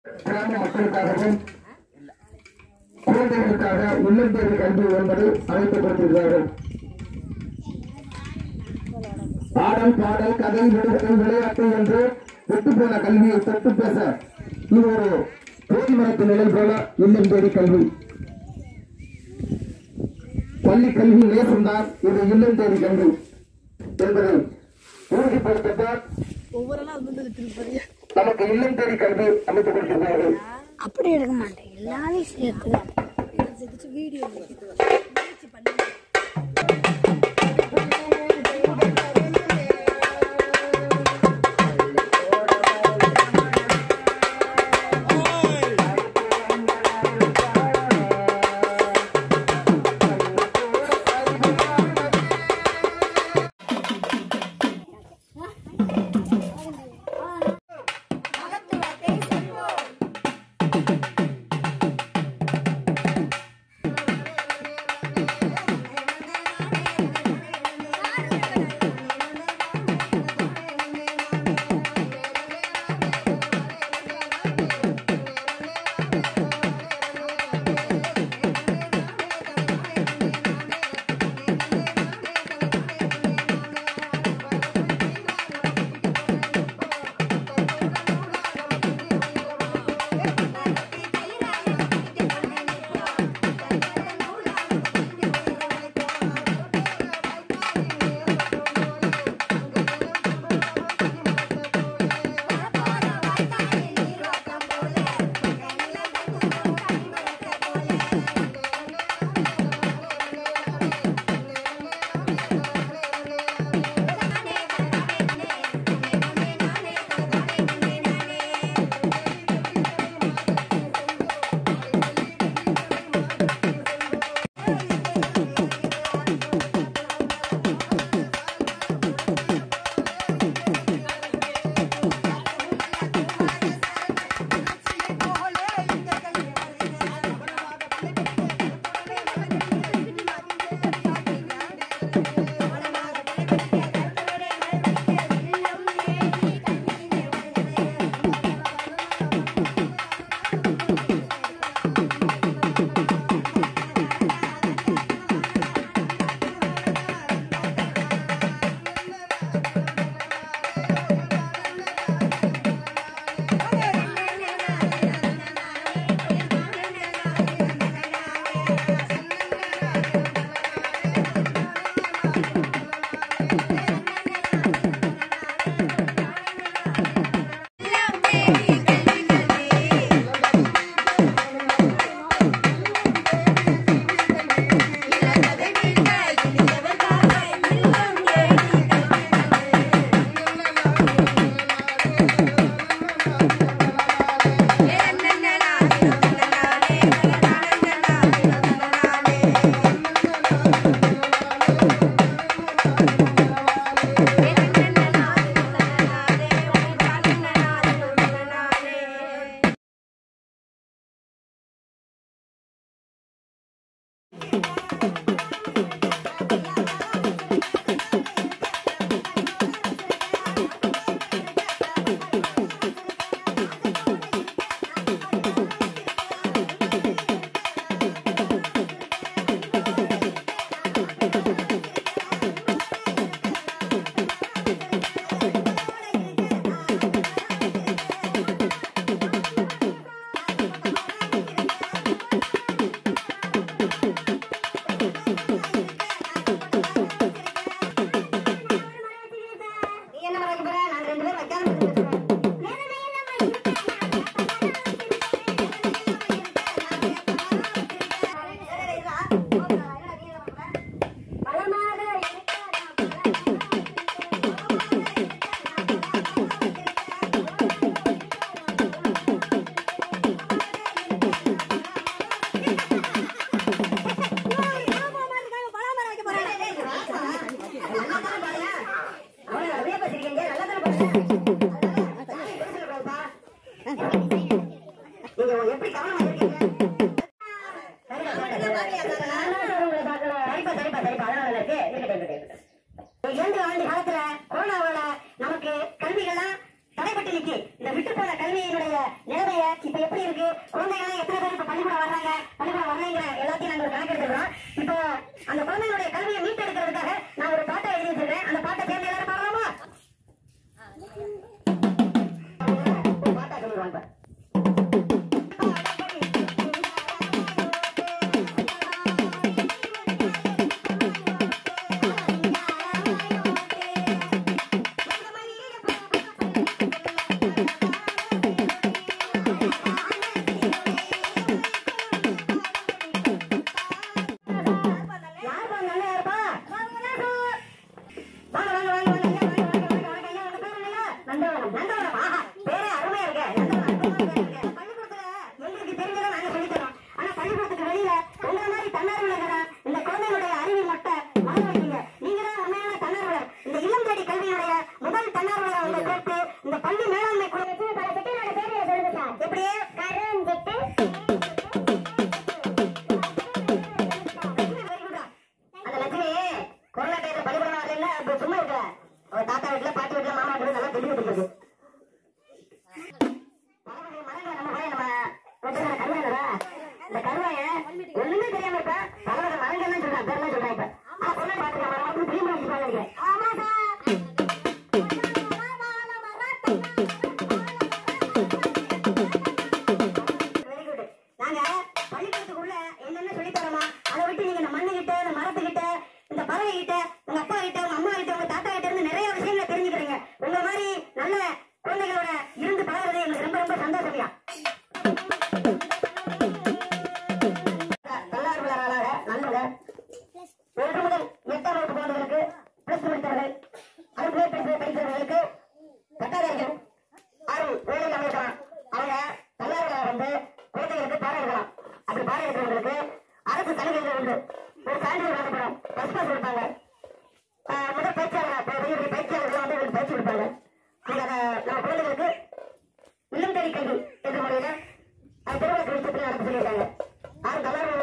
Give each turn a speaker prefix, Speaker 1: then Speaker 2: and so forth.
Speaker 1: கிராம மக்களுக்காகவும் குழந்தைகளுக்காக இல்லந்தேடி கல்வி என்பதை அமைக்கப்படுத்திருக்கிறார்கள் பாடல் பாடல் கதை விடுகதை விளையாட்டு என்று விட்டுப்போன கல்வியை தொட்டு பேச இது ஒரு போதி மரத்து நிலை போல இல்லம் தேடி கல்வி பள்ளி கல்வி நேசம்தான் இது இல்லம் தேடி கல்வி என்பதை உறுதிப்படுத்தத்தான்
Speaker 2: ஒவ்வொரு நாள் வந்து திருப்பதி
Speaker 1: நமக்கு இல்லம் தேடி கல்வி அமைத்துக் கொடுத்திருக்கிறார்கள்
Speaker 3: அப்படி எடுக்க மாட்டேன் எல்லாரையும் சேர்த்து தான்
Speaker 2: வீடியோ
Speaker 4: இரண்டு ஆண்டு காலத்துல கொரோனாவால நமக்கு கல்விகள்லாம் தடைப்பட்டு நிக்கு இந்த விட்டு போன கல்வியினுடைய குழந்தைகளுடைய நிலைமைய இப்ப எப்படி இருக்கு குழந்தைகள் எத்தனை பேர் இப்ப பள்ளிக்கூடம் வர்றாங்க பள்ளிக்கூடம் வர்றாங்கிற எல்லாத்தையும் நாங்க ஒரு கணக்கு எடுத்துக்கிறோம் இப்போ அந்த குழந்தைகளுடைய கல்வியை மீட்டெடுக்கிறதுக்காக நான் ஒரு பாட்டை எழுதி வச்சிருக்கேன் அந்த பாட்டை சேர்ந்து எல்லாரும் பாடலாமா ஒரு பாட்டா சொல்லிடுவாங்க யார் பா நல்லா இருப்பா வாங்க வாங்க வாங்க வாங்க வாங்க ஐயா, வாங்க வாங்க வாங்க வாங்க ஐயா, உங்க பேர் என்னய்யா? நந்தவனம் நந்தவனம் ஆஹா பேரே அருமையா இருக்கு நந்தவனம் அற்புதமான பேர் இருக்கு. பள்ளிக்கூடத்துல எங்களுக்கு தெரிஞ்சதை நாங்க சொல்லித் தரோம் ஆனா பள்ளிக்கூடத்துக்கு வெளியில உங்களை மாதிரி தன்னார்வலர்களா இந்த குழந்தைகளுடைய அறிவை மொட்டை மாற வைக்கீங்க நீங்க தான் உண்மையான தன்னார்வலர் இந்த இல்லம் தேடி கல்வியுடைய முதல் தன்னார்வலர் உங்களை சேர்த்து இந்த பள்ளி மேலாண்மை குழு பல திட்டங்களோட பேர்களை சொல்லுங்க சார் எப்படி கரும் திட்டு அந்த லட்சுமி கொரோனா டைம்ல பள்ளிக்கூடம் வரல இப்ப சும்மா இருக்கல அவ தாத்தா வீட்டுல பாட்டி வீட்டுல மாமா வீட்டுல நல்லா தெரிஞ்சு கொடுத்துருக்கு பலவகை மரங்களை நம்ம போய் நம்ம வச்சிருக்கிற கருவாயனடா இந்த கருவாய ஒண்ணுமே தெரியாம இருப்ப பலவகை மரங்கள்லாம் சொல்றான் பேர்லாம் சொல்றான் இப்ப ஆனா பொண்ணு பாத்துக்க மரம் மட்டும் திரும்ப வச்சுப்பாங்க நினைக்கிறேன் ஆமா சார் வெரி குட் நாங்க பள்ளிக்கூடத்துக்குள்ள என்னென்ன சொல்லி தரோமா அதை விட்டு நீங்க இந்த மண்ணு கிட்ட இந்த மரத்துக்கிட்ட இந்த பறவை கிட்ட உங்க அப்பா கிட்ட உங்க அம்மா கிட்ட உங்க தாத்தா கிட்ட இருந்து நிறைய விஷயங்களை தெரிஞ்சுக்கிறீங்க உங்க மாதிரி நல்ல குழந்தைகளோட இருந்து பழகுறது எங்களுக்கு ரொம்ப ரொம்ப சந்தோஷம்யா தன்னார்வலராக நல்ல ஒன்று முதல் எட்டாம் வகுப்பு குழந்தைகளுக்கு பிளஸ் முடித்தவர்கள் அதுக்குள்ளே படிப்பு படிக்கிறவர்களுக்கு பட்டாதாரிகள் ஆறு வேலையில் அமைக்கலாம் அவங்க தன்னார்வலர் வந்து குழந்தைகளுக்கு பாடம் எடுக்கலாம் அப்படி பாடம் எடுக்கிறவங்களுக்கு அரசு சலுகைகள் உண்டு ஒரு சான்றிதழ் வழங்கப்படும் பஸ் பாஸ் கொடுப்பாங்க ஆஹ் முதல் பயிற்சியாளர் பெரிய பெரிய பயிற்சியாளர்கள் வந்து இவங்களுக்கு பயிற்சி கொடுப்பாங்க அந்த நம்ம குழந்தைகளுக்கு இல்லம் தேடி கல்வி என்ற முறையில அது திருமண வெளிச்சத்தில் நடத்த சொல்லியிருக்காங்க ஆறு தன்னார்வலர்